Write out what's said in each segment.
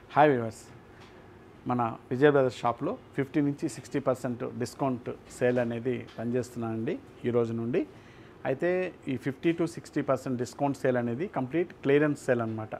hi viewers మన Vijaya brothers షాప్లో fifty నుంచి సిక్స్టీ పర్సెంట్ డిస్కౌంట్ సేల్ అనేది పనిచేస్తున్నానండి ఈ రోజు నుండి అయితే ఈ fifty to sixty percent discount sale అనేది కంప్లీట్ క్లియరెన్స్ సేల్ అనమాట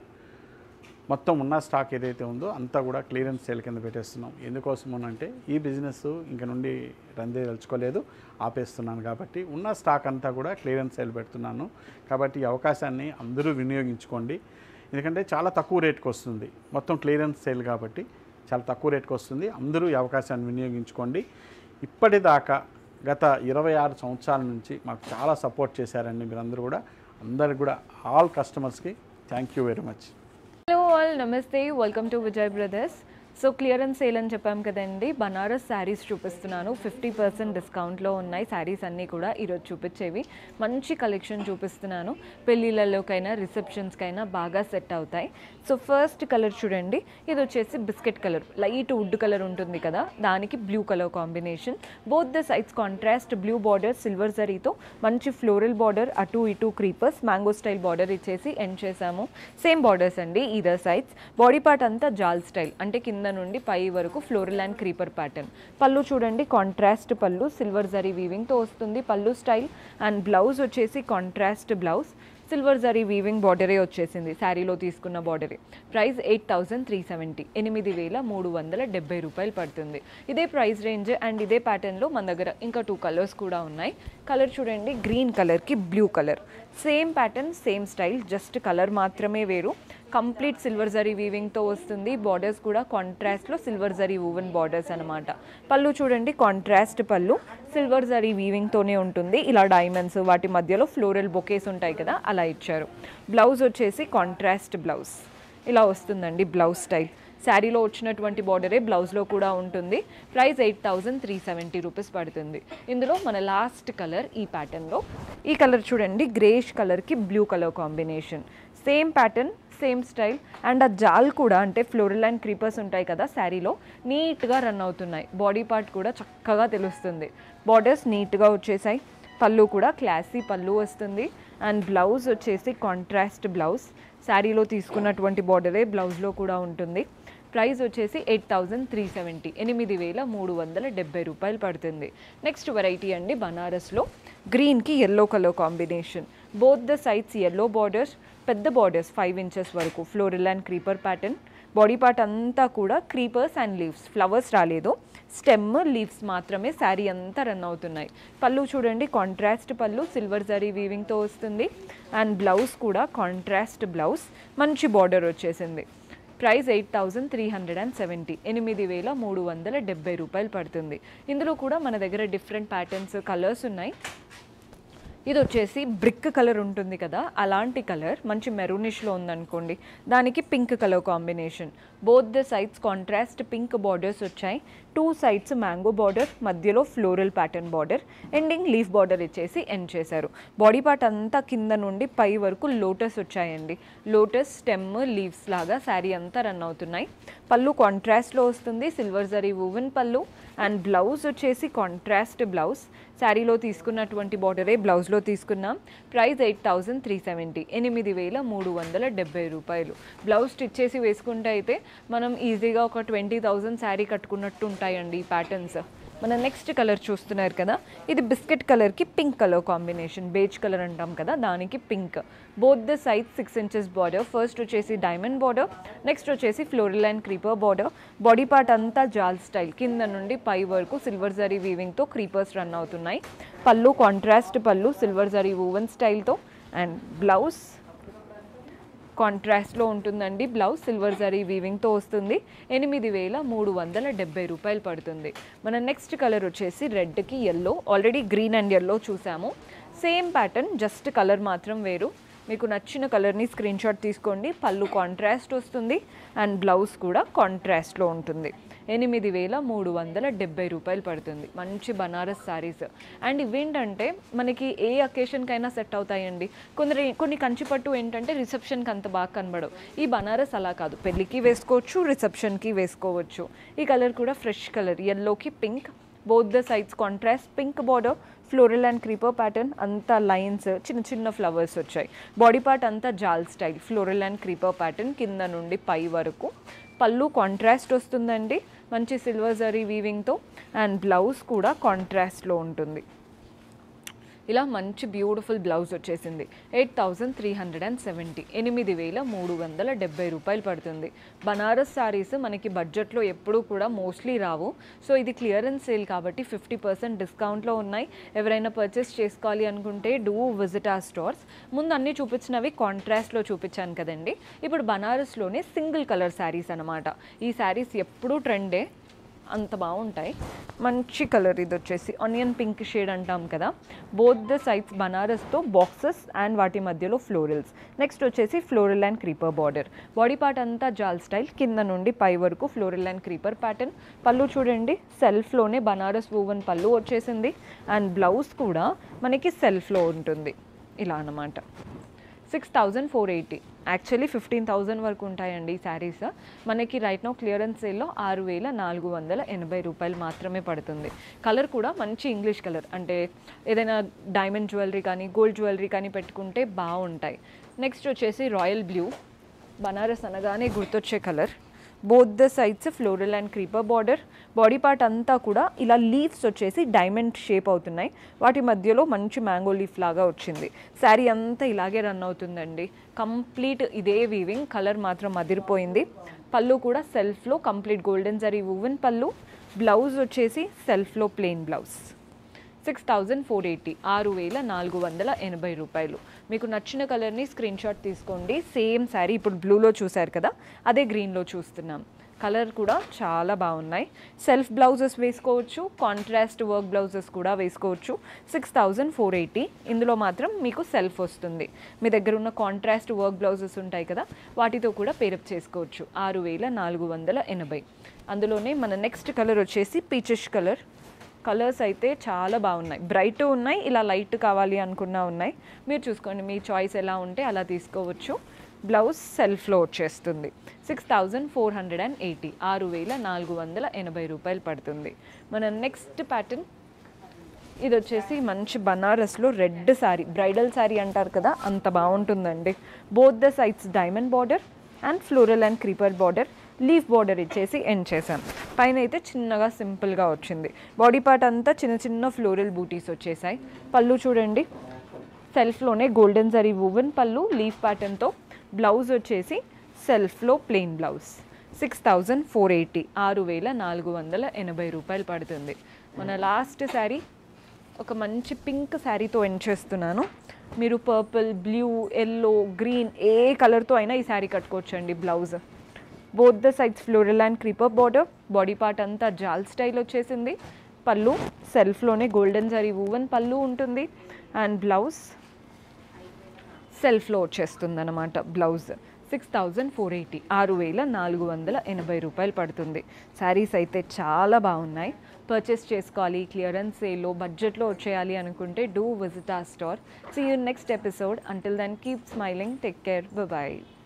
మొత్తం ఉన్న స్టాక్ ఏదైతే ఉందో అంతా కూడా క్లియరెన్స్ సేల్ కింద పెట్టేస్తున్నాం ఎందుకోసం అంటే ఈ బిజినెస్ ఇంక నుండి రన్ చేయదలుచుకోలేదు ఆపేస్తున్నాను కాబట్టి ఉన్న స్టాక్ అంతా కూడా క్లియరెన్స్ సేల్ పెడుతున్నాను కాబట్టి ఈ అవకాశాన్ని అందరూ వినియోగించుకోండి ఎందుకంటే చాలా తక్కువ రేట్కి వస్తుంది మొత్తం క్లియరెన్స్ సేల్ కాబట్టి చాలా తక్కువ రేట్కి వస్తుంది అందరూ ఈ అవకాశాన్ని వినియోగించుకోండి ఇప్పటిదాకా గత ఇరవై ఆరు సంవత్సరాల నుంచి మాకు చాలా సపోర్ట్ చేశారండి మీరందరూ కూడా అందరికి కూడా ఆల్ కస్టమర్స్కి thank you very much hello all నమస్తే welcome to Vijay brothers so clearance sale అని చెప్పాం కదండి బనారస్ శారీస్ చూపిస్తున్నాను ఫిఫ్టీ పర్సెంట్ డిస్కౌంట్లో ఉన్నాయి శారీస్ అన్నీ కూడా ఈరోజు చూపించేవి మంచి కలెక్షన్ చూపిస్తున్నాను పెళ్ళిళ్ళలోకైనా రిసెప్షన్స్కైనా బాగా సెట్ అవుతాయి సో ఫస్ట్ కలర్ చూడండి ఇది వచ్చేసి biscuit colour light wood colour ఉంటుంది కదా దానికి blue colour combination both the sides contrast blue border silver జరీతో మంచి ఫ్లోరల్ బార్డర్ అటు ఇటు క్రీపర్స్ మ్యాంగో స్టైల్ బార్డర్ ఇచ్చేసి ఎండ్ చేసాము సేమ్ బార్డర్స్ అండి ఈదర్ సైడ్స్ బాడీ పార్ట్ అంతా జాల్ స్టైల్ అంటే కింద నుండి పై వరకు ఫ్లోరల్ అండ్ క్రీపర్ ప్యాటర్న్ పళ్ళు చూడండి కాంట్రాస్ట్ పళ్ళు సిల్వర్ జరీ వీవింగ్తో వస్తుంది పళ్ళు స్టైల్ అండ్ బ్లౌజ్ వచ్చేసి contrast blouse silver zari weaving బార్డరే వచ్చేసింది శారీలో తీసుకున్న బార్డరే price eight thousand three seventy ఎనిమిది వేల మూడు వందల డెబ్బై రూపాయలు పడుతుంది ఇదే ప్రైస్ రేంజ్ అండ్ ఇదే ప్యాటర్న్లో మన దగ్గర ఇంకా టూ కలర్స్ కూడా ఉన్నాయి కలర్ చూడండి గ్రీన్ కలర్కి blue colour same pattern same style just colour మాత్రమే వేరు కంప్లీట్ సిల్వర్ జరీ వీవింగ్తో వస్తుంది బార్డర్స్ కూడా కాంట్రాస్ట్లో సిల్వర్ జరీ వువెన్ బార్డర్స్ అనమాట పళ్ళు చూడండి కాంట్రాస్ట్ పళ్ళు సిల్వర్ జరీ వీవింగ్తోనే ఉంటుంది ఇలా డైమండ్స్ వాటి మధ్యలో ఫ్లోరల్ బొకేస్ ఉంటాయి కదా అలా ఇచ్చారు బ్లౌజ్ వచ్చేసి కాంట్రాస్ట్ బ్లౌజ్ ఇలా వస్తుందండి బ్లౌజ్ స్టైల్ శారీలో వచ్చినటువంటి బార్డరే బ్లౌజ్లో కూడా ఉంటుంది price eight thousand three seventy rupees పడుతుంది ఇందులో మన లాస్ట్ కలర్ ఈ ప్యాటర్న్లో ఈ కలర్ చూడండి గ్రేష్ కలర్కి blue colour combination same pattern same style and ఆ జాల్ కూడా అంటే ఫ్లోరల్ అండ్ క్రీపర్స్ ఉంటాయి కదా శారీలో నీట్గా రన్ అవుతున్నాయి బాడీ పార్ట్ కూడా చక్కగా తెలుస్తుంది బార్డర్స్ నీట్గా వచ్చేసాయి పళ్ళు కూడా క్లాసీ పళ్ళు వస్తుంది అండ్ బ్లౌజ్ వచ్చేసి కాంట్రాస్ట్ బ్లౌజ్ శారీలో తీసుకున్నటువంటి బార్డరే బ్లౌజ్లో కూడా ఉంటుంది ప్రైస్ వచ్చేసి ఎయిట్ థౌజండ్ త్రీ సెవెంటీ ఎనిమిది వేల మూడు వందల డెబ్బై రూపాయలు పడుతుంది నెక్స్ట్ వెరైటీ అండి బనారస్లో గ్రీన్కి yellow colour combination both the sides yellow borders పెద్ద బార్డర్స్ ఫైవ్ ఇంచెస్ వరకు floral and creeper pattern body part అంతా కూడా క్రీపర్స్ అండ్ లీవ్స్ ఫ్లవర్స్ రాలేదు స్టెమ్ లీవ్స్ మాత్రమే శారీ అంతా రన్ అవుతున్నాయి పళ్ళు చూడండి కాంట్రాస్ట్ పళ్ళు సిల్వర్ జరీ వీవింగ్తో వస్తుంది అండ్ బ్లౌజ్ కూడా కాంట్రాస్ట్ బ్లౌజ్ మంచి బార్డర్ వచ్చేసింది price eight thousand three hundred and seventy ఎనిమిది వేల మూడు వందల డెబ్బై రూపాయలు పడుతుంది ఇందులో కూడా మన దగ్గర డిఫరెంట్ ప్యాటర్న్స్ కలర్స్ ఉన్నాయి ఇది వచ్చేసి బ్రిక్ కలర్ ఉంటుంది కదా అలాంటి కలర్ మంచి మెరూనిష్లో ఉందనుకోండి దానికి pink colour combination both the sides contrast pink borders వచ్చాయి టూ సైడ్స్ మ్యాంగో బార్డర్ మధ్యలో floral pattern border ending leaf border ఇచ్చేసి ఎండ్ చేశారు బాడీ పార్ట్ అంతా కింద నుండి పై వరకు లోటస్ వచ్చాయండి లోటస్ స్టెమ్ లీవ్స్ లాగా శారీ అంతా రన్ అవుతున్నాయి పళ్ళు కాంట్రాస్ట్లో వస్తుంది సిల్వర్ జరీ వువెన్ పళ్ళు అండ్ బ్లౌజ్ వచ్చేసి కాంట్రాస్ట్ బ్లౌజ్ శారీలో తీసుకున్నటువంటి బార్డరే బ్లౌజ్లో తీసుకున్నాం price eight thousand three seventy ఎనిమిది వేల మూడు వందల డెబ్బై రూపాయలు బ్లౌజ్ స్టిచ్ చేసి వేసుకుంటే అయితే మనం ఈజీగా ఒక ట్వంటీ థౌజండ్ శారీ కట్టుకున్నట్టు ఉంటాయండి ఈ ప్యాటర్న్స్ మన నెక్స్ట్ కలర్ చూస్తున్నారు కదా ఇది బిస్కెట్ కలర్కి pink colour combination beige colour అంటాం కదా దానికి పింక్ బోత్ ద సైజ్ సిక్స్ ఇంచెస్ బార్డర్ ఫస్ట్ వచ్చేసి డైమండ్ బార్డర్ నెక్స్ట్ వచ్చేసి floral and creeper border body part అంతా జాల్ స్టైల్ కింద నుండి పై వరకు సిల్వర్ జరీ వీవింగ్తో క్రీపర్స్ రన్ అవుతున్నాయి పళ్ళు కాంట్రాస్ట్ పళ్ళు సిల్వర్ జరీ వూవెన్ స్టైల్తో అండ్ బ్లౌజ్ కాంట్రాస్ట్లో ఉంటుందండి బ్లౌజ్ సిల్వర్ జరీ వీవింగ్తో వస్తుంది ఎనిమిది వేల మూడు వందల డెబ్బై రూపాయలు పడుతుంది మన నెక్స్ట్ కలర్ వచ్చేసి రెడ్కి yellow already green and yellow చూసాము సేమ్ ప్యాటర్న్ జస్ట్ కలర్ మాత్రం వేరు మీకు నచ్చిన కలర్ని స్క్రీన్ షాట్ తీసుకోండి పళ్ళు కాంట్రాస్ట్ వస్తుంది అండ్ బ్లౌజ్ కూడా కాంట్రాస్ట్లో ఉంటుంది ఎనిమిది వేల మూడు వందల డెబ్బై రూపాయలు పడుతుంది మంచి బనారస్ శారీస్ అండ్ ఇవేంటంటే మనకి ఏ అకేషన్కైనా సెట్ అవుతాయండి కొందరు కొన్ని కంచిపట్టు ఏంటంటే రిసెప్షన్కి అంత బాగా కనబడవు ఈ బనారస్ అలా కాదు పెళ్ళికి వేసుకోవచ్చు రిసెప్షన్కి వేసుకోవచ్చు ఈ కలర్ కూడా ఫ్రెష్ కలర్ ఎల్లోకి pink both the sides contrast pink border floral and creeper pattern అంతా లైన్స్ చిన్న చిన్న ఫ్లవర్స్ వచ్చాయి బాడీ పార్ట్ అంతా జాల్ style floral and creeper pattern కింద నుండి పై వరకు పళ్ళు కాంట్రాస్ట్ వస్తుందండి మంచి సిల్వర్ జరీ వీవింగ్తో అండ్ బ్లౌజ్ కూడా కాంట్రాస్ట్లో ఉంటుంది ఇలా మంచి బ్యూటిఫుల్ బ్లౌజ్ వచ్చేసింది eight thousand three hundred and seventy ఎనిమిది వేల మూడు వందల డెబ్బై రూపాయలు పడుతుంది బనారస్ శారీస్ మనకి బడ్జెట్లో ఎప్పుడూ కూడా మోస్ట్లీ రావు సో ఇది క్లియరెన్స్ సేల్ కాబట్టి ఫిఫ్టీ పర్సెంట్ డిస్కౌంట్లో ఉన్నాయి ఎవరైనా పర్చేస్ చేసుకోవాలి అనుకుంటే డూ విజిట్ ఆ స్టోర్స్ ముందు అన్నీ చూపించినవి కాంట్రాస్ట్లో చూపించాను కదండి ఇప్పుడు బనారస్లోనే సింగిల్ కలర్ శారీస్ అనమాట ఈ శారీస్ ఎప్పుడూ ట్రెండే అంత బాగుంటాయి మంచి కలర్ ఇది వచ్చేసి ఆనియన్ పింక్ షేడ్ అంటాం కదా బోత్ ద సైడ్స్ బనారస్తో బాక్సెస్ అండ్ వాటి మధ్యలో ఫ్లోరల్స్ నెక్స్ట్ వచ్చేసి floral and creeper border body part అంతా జాల్ స్టైల్ కింద నుండి పై వరకు ఫ్లోరల్ అండ్ క్రీపర్ ప్యాటర్న్ పళ్ళు చూడండి సెల్ఫ్లోనే బనారస్ వూవన్ పళ్ళు వచ్చేసింది అండ్ బ్లౌజ్ కూడా మనకి సెల్ఫ్లో ఉంటుంది ఇలా అన్నమాట six thousand four eighty actually fifteen thousand వరకు ఉంటాయండి ఈ శారీస్ మనకి రైట్ నో క్లియరెన్స్ సేల్లో ఆరు వేల నాలుగు వందల ఎనభై రూపాయలు మాత్రమే పడుతుంది కలర్ కూడా మంచి ఇంగ్లీష్ కలర్ అంటే ఏదైనా డైమండ్ జ్యువెలరీ కానీ గోల్డ్ జ్యువెలరీ కానీ పెట్టుకుంటే బాగుంటాయి నెక్స్ట్ వచ్చేసి రాయల్ బ్లూ బనారస్ అనగానే గుర్తొచ్చే colour both the sides floral and creeper border body part అంతా కూడా ఇలా లీవ్స్ వచ్చేసి డైమండ్ షేప్ అవుతున్నాయి వాటి మధ్యలో మంచి మ్యాంగో లీఫ్ లాగా వచ్చింది శారీ అంతా ఇలాగే రన్ అవుతుందండి కంప్లీట్ ఇదే వీవింగ్ కలర్ మాత్రం అదిరిపోయింది పళ్ళు కూడా సెల్ఫ్లో కంప్లీట్ గోల్డెన్ జరీ వువెన్ పళ్ళు బ్లౌజ్ వచ్చేసి సెల్ఫ్లో plain blouse six thousand four eighty ఆరు వేల నాలుగు వందల ఎనభై రూపాయలు మీకు నచ్చిన కలర్ని స్క్రీన్ షాట్ తీసుకోండి సేమ్ శారీ ఇప్పుడు బ్లూలో చూశారు కదా అదే గ్రీన్లో చూస్తున్నాం కలర్ కూడా చాలా బాగున్నాయి సెల్ఫ్ బ్లౌజెస్ వేసుకోవచ్చు కాంట్రాస్ట్ వర్క్ బ్లౌజెస్ కూడా వేసుకోవచ్చు సిక్స్ థౌజండ్ ఫోర్ ఎయిటీ ఇందులో మాత్రం మీకు సెల్ఫ్ వస్తుంది మీ దగ్గర ఉన్న కాంట్రాస్ట్ వర్క్ బ్లౌజెస్ ఉంటాయి కదా వాటితో కూడా పేరప్ చేసుకోవచ్చు ఆరు వేల నాలుగు వందల ఎనభై అందులోనే మన నెక్స్ట్ కలర్ వచ్చేసి పీచెష్ కలర్ కలర్స్ అయితే చాలా బాగున్నాయి బ్రైట్ ఉన్నాయి ఇలా లైట్ కావాలి అనుకున్నా ఉన్నాయి మీరు చూసుకోండి మీ చాయిస్ ఎలా ఉంటే అలా తీసుకోవచ్చు బ్లౌజ్ సెల్ఫ్లో వచ్చేస్తుంది six thousand four hundred and eighty ఆరు వేల నాలుగు వందల ఎనభై రూపాయలు పడుతుంది మన నెక్స్ట్ ప్యాటర్న్ ఇది వచ్చేసి మంచి బనారస్లో రెడ్ శారీ బ్రైడల్ శారీ అంటారు కదా అంత బాగుంటుందండి both the sides diamond border and floral and creeper border leaf border ఇచ్చేసి ఎండ్ చేశాను పైన అయితే చిన్నగా సింపుల్గా వచ్చింది బాడీ పార్ట్ అంతా చిన్న చిన్న ఫ్లోరల్ బూటీస్ వచ్చేసాయి పళ్ళు చూడండి సెల్ఫ్లోనే గోల్డెన్ జరీ వువెన్ పళ్ళు లీఫ్ ప్యాటర్న్తో బ్లౌజ్ వచ్చేసి సెల్ఫ్లో plain blouse six thousand four eighty ఆరు వేల నాలుగు వందల ఎనభై రూపాయలు పడుతుంది మన లాస్ట్ శారీ ఒక మంచి పింక్ శారీతో ఎండ్ చేస్తున్నాను మీరు పర్పుల్ బ్లూ ఎల్లో గ్రీన్ ఏ కలర్తో అయినా ఈ శారీ కట్టుకోవచ్చండి blouse both the sides floral and creeper border body part అంతా జాల్ స్టైల్ వచ్చేసింది పళ్ళు సెల్ఫ్లోనే గోల్డెన్ జరీ వూవెన్ పళ్ళు ఉంటుంది అండ్ బ్లౌజ్ సెల్ఫ్లో వచ్చేస్తుంది అనమాట blouse six thousand four eighty ఆరు వేల నాలుగు వందల ఎనభై రూపాయలు పడుతుంది శారీస్ అయితే చాలా బాగున్నాయి పర్చేస్ చేసుకోవాలి క్లియరెన్స్ సేల్లో బడ్జెట్లో వచ్చేయాలి అనుకుంటే డూ విజిట్ ఆ store see you next episode until then keep smiling take care bye